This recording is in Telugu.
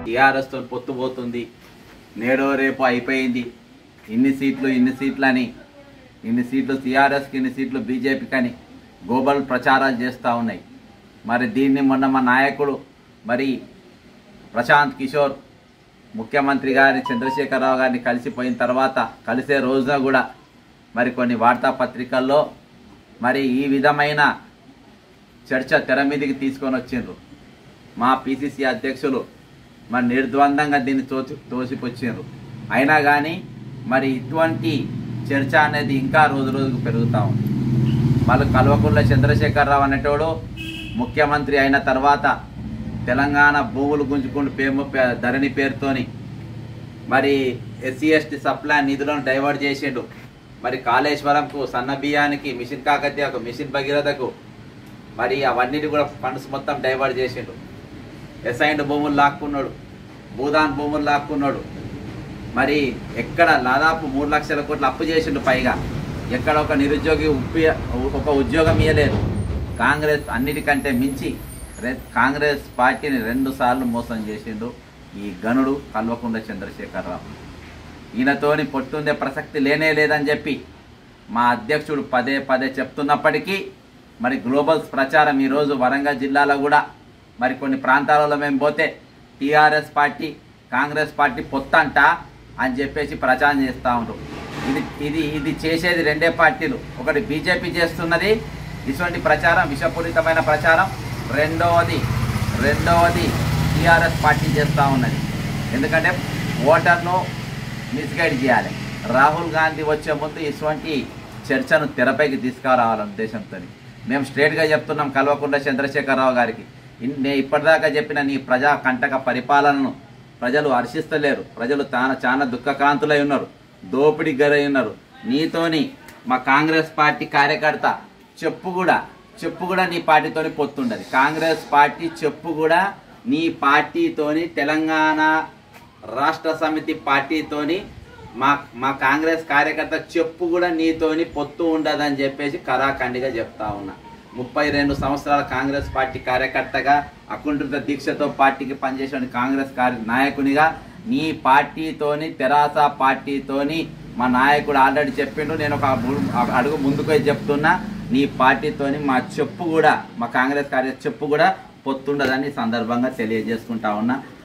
టీఆర్ఎస్తో పొత్తు పోతుంది నేడో రేపు అయిపోయింది ఇన్ని సీట్లు ఇన్ని సీట్లు అని ఇన్ని సీట్లు టీఆర్ఎస్కి ఇన్ని సీట్లు బీజేపీకి అని గోబల్ ప్రచారాలు చేస్తూ ఉన్నాయి మరి దీన్ని మొన్న మా నాయకుడు మరి ప్రశాంత్ కిషోర్ ముఖ్యమంత్రి గారి చంద్రశేఖరరావు గారిని కలిసిపోయిన తర్వాత కలిసే రోజున కూడా మరి కొన్ని వార్తాపత్రికల్లో మరి ఈ విధమైన చర్చ తెర మీదకి తీసుకొని వచ్చిండ్రు మా పిసిసి అధ్యక్షులు మరి నిర్ద్వందంగా దీన్ని తోసి తోసిపుచ్చిండ్రు అయినా కానీ మరి ఇటువంటి చర్చ అనేది ఇంకా రోజు రోజుకు పెరుగుతూ ఉంది వాళ్ళు కల్వకుంట్ల చంద్రశేఖరరావు అనేటోడు ముఖ్యమంత్రి అయిన తర్వాత తెలంగాణ భూములు గుంజుకుంటూ పేము పే- ధరణి పేరుతోని మరి ఎస్సీ ఎస్టీ సప్లై నిధులను డైవర్ట్ చేసిండు మరి కాళేశ్వరంకు సన్న బియ్యానికి మిషన్ కాకతీయకు మిషన్ భగీరథకు మరి అవన్నిటి కూడా ఫండ్స్ మొత్తం డైవర్ట్ చేసిండు ఎసైన్డ్ భూములు లాక్కున్నాడు భూదాన్ భూములు లాక్కున్నాడు మరి ఎక్కడ దాదాపు మూడు లక్షల కోట్లు అప్పు చేసిండు పైగా ఎక్కడ ఒక నిరుద్యోగి ఉప్పి ఒక ఉద్యోగం ఇవ్వలేదు కాంగ్రెస్ అన్నిటికంటే మించి రె- కాంగ్రెస్ పార్టీని రెండు సార్లు మోసం చేసిండు ఈ గనుడు కల్వకుండ చంద్రశేఖరరావు ఈయనతోని పొట్టుండే ప్రసక్తి లేనే లేదని చెప్పి మా అధ్యక్షుడు పదే పదే చెప్తున్నప్పటికీ మరి గ్లోబల్స్ ప్రచారం ఈరోజు వరంగల్ జిల్లాలో కూడా మరి కొన్ని ప్రాంతాలలో మేము పోతే టీఆర్ఎస్ పార్టీ కాంగ్రెస్ పార్టీ పొత్తంట అని చెప్పేసి ప్రచారం చేస్తూ ఉంటారు ఇది ఇది ఇది చేసేది రెండే పార్టీలు ఒకటి బీజేపీ చేస్తున్నది ఇటువంటి ప్రచారం విషపూరితమైన ప్రచారం రెండవది రెండవది టీఆర్ఎస్ పార్టీ చేస్తూ ఉన్నది ఎందుకంటే ఓటర్ను మిస్గైడ్ చేయాలి రాహుల్ గాంధీ వచ్చే ముందు ఇటువంటి చర్చను తెరపైకి తీసుకురావాలనే ఉద్దేశంతో మేము స్ట్రేట్గా చెప్తున్నాం కల్వకుంట్ల చంద్రశేఖరరావు గారికి ఇన్- నేను ఇప్పటిదాకా చెప్పిన నీ ప్రజా కంటక పరిపాలనను ప్రజలు హర్షిస్తలేరు ప్రజలు తాను చాలా దుఃఖక్రాంతులై ఉన్నారు దోపిడీ గరై ఉన్నారు నీతోని మా కాంగ్రెస్ పార్టీ కార్యకర్త చెప్పు కూడా చెప్పు కూడా నీ పార్టీతోని పొత్తుండదు కాంగ్రెస్ పార్టీ చెప్పు కూడా నీ పార్టీతోని తెలంగాణ రాష్ట్ర సమితి పార్టీతోని మా మా కాంగ్రెస్ కార్యకర్త చెప్పు కూడా నీతోని పొత్తు ఉండదని చెప్పేసి కరాఖండిగా చెప్తా ఉన్నా ముప్పై రెండు సంవత్సరాల కాంగ్రెస్ పార్టీ కార్యకర్తగా అకుంఠిత దీక్షతో పార్టీకి పనిచేసిన కాంగ్రెస్ కార్య నాయకునిగా నీ పార్టీతోని తెరాస పార్టీతోని మా నాయకుడు ఆల్రెడీ చెప్పిండు నేను ఒక ము- ఒక అడుగు ముందుకు పోయి చెప్తున్నా నీ పార్టీతోని మా చెప్పు కూడా మా కాంగ్రెస్ కార్య చెప్పు కూడా పొత్తుండదని ఈ సందర్భంగా తెలియజేసుకుంటా ఉన్నా